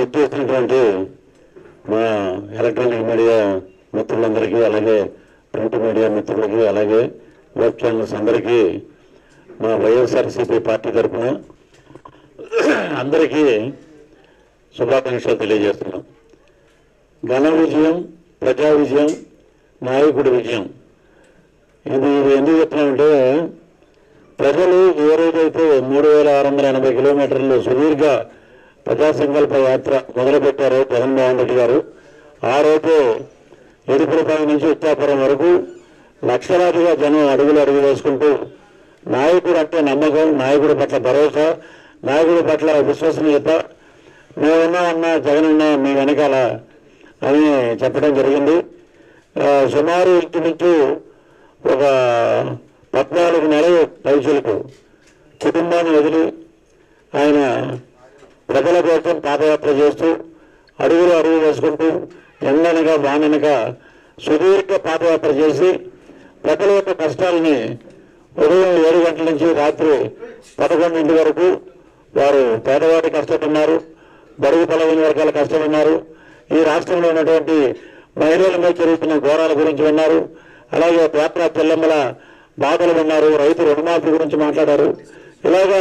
ఇచ్చేసినటువంటి మా electronic media మిత్రులందరికీ అలాగే ప్రింట్ మీడియా మిత్రులకి అలాగే వెబ్ ఛానల్స్ అందరికీ మా వైఎస్ఆర్సీపీ పార్టీ తరఫున అందరికీ శుభాకాంక్షలు తెలియజేస్తున్నాం ఘన విజయం ప్రజా విజయం నాయకుడి విజయం ఇది ఇది ఎందుకు చెప్తున్నామంటే ప్రజలు ఏ రోజైతే మూడు వేల ఆరు వందల ఎనభై కిలోమీటర్లు సుదీర్ఘ ప్రజా సంకల్ప యాత్ర మొదలుపెట్టారో జగన్మోహన్ రెడ్డి గారు ఆ రోజు ఎదుపులపల్లి నుంచి ఉత్తాపురం వరకు లక్షలాదిగా జనం అడుగులు అడుగు వేసుకుంటూ నాయకుడు అంటే నమ్మకం నాయకుడి పట్ల భరోసా నాయకుడి పట్ల విశ్వసనీయత మేమున్నామన్నా జగన్ ఉన్నా మీ వెనకాల అని చెప్పడం జరిగింది ఆ, సుమారు ఇంచుమించు ఒక పద్నాలుగు నెలలు పైసలకు కుటుంబాన్ని వదిలి ఆయన ప్రజల కోసం పాదయాత్ర చేస్తూ అడుగులు అడుగు వేసుకుంటూ ఎండనగా వాననక సుదీర్ఘ పాదయాత్ర చేసి ప్రజల యొక్క కష్టాలని ఉదయం ఏడు గంటల నుంచి రాత్రి పదకొండింటి వరకు వారు పేదవాడి కష్టపడినారు బడుగు పొలగిన వర్గాల కష్టపడినారు ఈ రాష్ట్రంలో ఉన్నటువంటి మహిళల మీద జరుగుతున్న ఘోరాల గురించి విన్నారు అలాగే పేపర చెల్లెమ్మల బాధలు విన్నారు రైతు రుణమాఫీ గురించి మాట్లాడారు ఇలాగా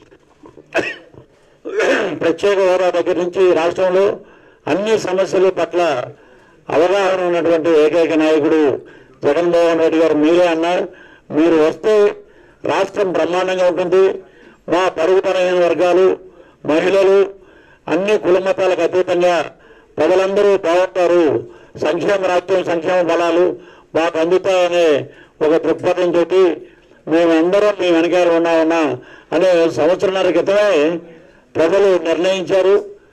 ప్రత్యేక హోదా దగ్గర నుంచి రాష్ట్రంలో అన్ని సమస్యల పట్ల అవగాహన ఉన్నటువంటి ఏకైక నాయకుడు జగన్మోహన్ రెడ్డి గారు మీరే అన్నారు మీరు వస్తే రాష్ట్రం బ్రహ్మాండంగా ఉంటుంది మా పరుగు పరమైన వర్గాలు మహిళలు అన్ని కులమతాలకు అతీతంగా ప్రజలందరూ బాగుంటారు సంక్షేమ రాష్ట్రం సంక్షేమ బలాలు మాకు అందుతాయనే ఒక దృక్పథంతో మేమందరం మీ వెనకాల ఉన్నామన్నా అనే సంవత్సరాల క్రితమే ప్రజలు నిర్ణయించారు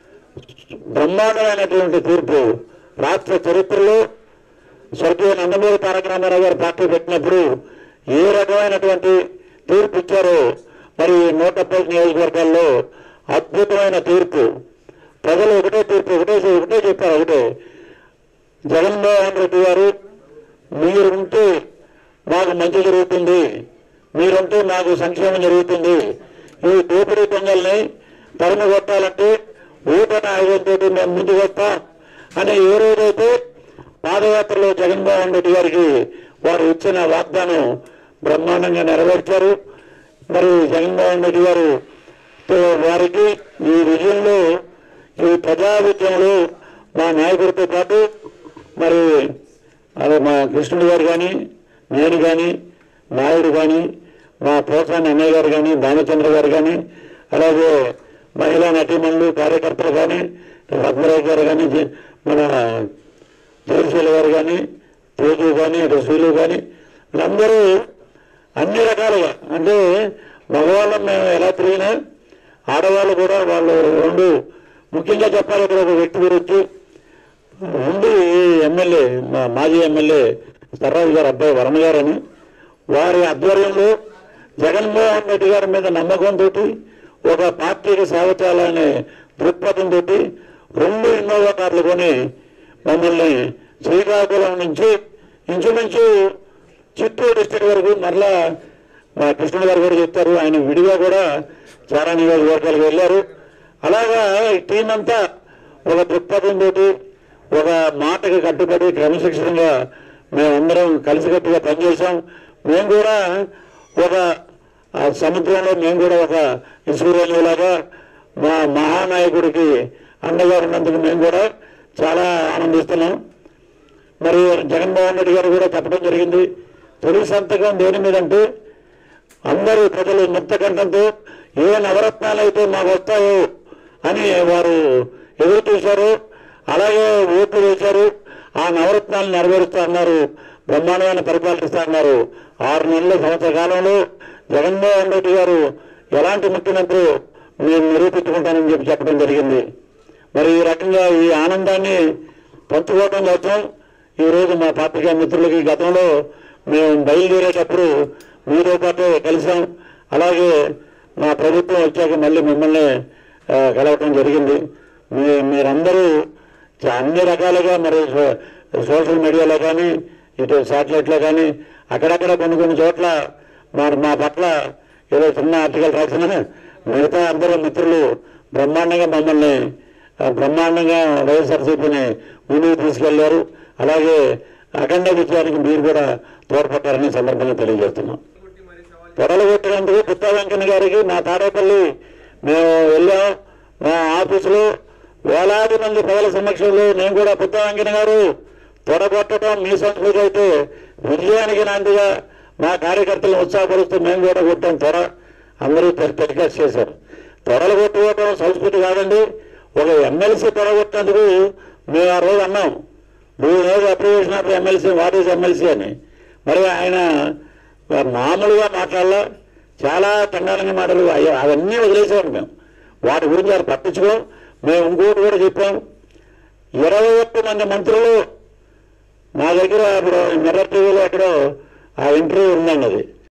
బ్రహ్మాండమైనటువంటి తీర్పు రాష్ట్ర చరిత్రలో స్వర్గీయ నందమూరి తారక రామారావు గారు పార్టీ పెట్టినప్పుడు ఏ రకమైనటువంటి తీర్పు ఇచ్చారో మరి నూట పది నియోజకవర్గాల్లో అద్భుతమైన తీర్పు ప్రజలు ఒకటే తీర్పు ఒకటే ఒకటే చెప్పారు ఒకటే జగన్మోహన్ రెడ్డి గారు మీరుంటే మాకు మంచి జరుగుతుంది మీరుంటే మాకు సంక్షేమం జరుగుతుంది ఈ దోపిడీ దొంగల్ని తరిమి కొట్టాలంటే ఊటన ఆయుధంతో మేము ముందుకు వస్తాం అని ఏ రోజైతే పాదయాత్రలో జగన్మోహన్ రెడ్డి గారికి వారు ఇచ్చిన వాగ్దానం బ్రహ్మాండంగా నెరవేర్చారు మరి జగన్మోహన్ రెడ్డి గారు తో వారికి ఈ విజయంలో ఈ ప్రజా విజయంలో మా నాయకుడితో పాటు మరి అది మా కృష్ణుడు గారు కానీ నేను కానీ నాయుడు కానీ మా పోసాని అన్నయ్య గారు కానీ దామచంద్ర గారు కానీ అలాగే మహిళా నటీమణులు కార్యకర్తలు కానీ పద్మరాజు గారు కానీ జి- మన జయశీల గారు కానీ తేజు కానీ రసీలు కానీ వీళ్ళందరూ అన్ని రకాలుగా అంటే మగవాళ్ళం మేము ఎలా తిరిగినా ఆడవాళ్ళు కూడా వాళ్ళు రెండు ముఖ్యంగా చెప్పాలి ఇక్కడ ఒక వ్యక్తి గురించి ఉంది ఎమ్మెల్యే మా మాజీ ఎమ్మెల్యే సర్రాజు గారు అబ్బాయి వర్మ గారని వారి ఆధ్వర్యంలో జగన్మోహన్ రెడ్డి గారి మీద నమ్మకంతో ఒక పార్టీకి సేవ చేయాలనే దృక్పథంతో రెండు ఇన్నోవా కార్లు కొని మమ్మల్ని శ్రీకాకుళం నుంచి ఇంచుమించు చిత్తూరు డిస్టిక్ వరకు మరలా మా కృష్ణ గారు కూడా చెప్తారు ఆయన విడిగా కూడా చాలా నియోజకవర్గాలకు వెళ్ళారు అలాగా ఈ టీం అంతా ఒక దృక్పథంతో ఒక మాటకి కట్టుబడి క్రమశిక్షణగా మేమందరం కలిసికట్టుగా పనిచేసాం మేము కూడా ఒక ఆ సముద్రంలో మేము కూడా ఒక ఇసుకురేణులాగా మా మహానాయకుడికి అండగా ఉన్నందుకు మేము కూడా చాలా ఆనందిస్తున్నాం మరి జగన్మోహన్ రెడ్డి గారు కూడా చెప్పడం జరిగింది తొలి సంతకం దేని మీద అంటే అందరూ ప్రజలు ముక్తకంఠంతో ఏ నవరత్నాలు అయితే మాకు వస్తాయో అని వారు ఎదురు చూశారు అలాగే ఓట్లు వేశారు ఆ నవరత్నాలు నెరవేరుస్తా అన్నారు బ్రహ్మాండమైన పరిపాలిస్తా అన్నారు ఆరు నెలల సంవత్సర కాలంలో జగన్మోహన్ రెడ్డి గారు ఎలాంటి ముఖ్యమంత్రి మేము నిరూపించుకుంటానని చెప్పి చెప్పడం జరిగింది మరి ఈ రకంగా ఈ ఆనందాన్ని పంచుకోవడం కోసం ఈరోజు మా పాత్రికా మిత్రులకి గతంలో మేము బయలుదేరేటప్పుడు మీతో పాటు కలిసాం అలాగే మా ప్రభుత్వం వచ్చాక మళ్ళీ మిమ్మల్ని ఆ, కలవటం జరిగింది మీ మీరందరూ చా- అన్ని రకాలుగా మరి సో- సోషల్ మీడియాలో కానీ ఇటు శాటిలైట్లో కానీ అక్కడక్కడ కొన్ని కొన్ని చోట్ల మా మా పట్ల ఏదో చిన్న ఆర్టికల్ రాసిన మిగతా అందరూ మిత్రులు బ్రహ్మాండంగా మమ్మల్ని ఆ, బ్రహ్మాండంగా వైఎస్ఆర్సీపీని ముందుకు తీసుకెళ్లారు అలాగే అఖండ విజయానికి మీరు కూడా తోడ్పడ్డారని సందర్భంగా తెలియజేస్తున్నాం పొడలు కొట్టినందుకు పుత్తా వెంకన్న గారికి మా తాడేపల్లి మేము వెళ్ళాం మా ఆఫీసులో వేలాది మంది ప్రజల సమక్షంలో నేను కూడా పుత్తా వెంకన్న గారు తొడగొట్టడం మీ సంస్కృతి అయితే విజయానికి నాందిగా మా కార్యకర్తలను ఉత్సాహపరుస్తూ మేము కూడా కొట్టాం త్వర అందరూ టెలికాస్ట్ చేశారు త్వరలు కొట్టుకోవడం సంస్కృతి కాదండి ఒక ఎమ్మెల్సీ తొడగొట్టినందుకు మేము ఆ రోజు అన్నాం నువ్వు ఏదో application of MLC what is MLC అని మరి ఆయన మామూలుగా మాట్లాడాల చాలా తండాలంగా మాటలు అయ్యో అవన్నీ వదిలేసాం మేము వాటి గురించి అది పట్టించుకోం మేము ఇంకోటి కూడా చెప్పాం ఇరవై ఒక్క మంది మంత్రులు మా దగ్గర అప్పుడు మిర్రర్ టీవీలో ఎక్కడో ఆ ఇంటర్వ్యూ ఉందండి అది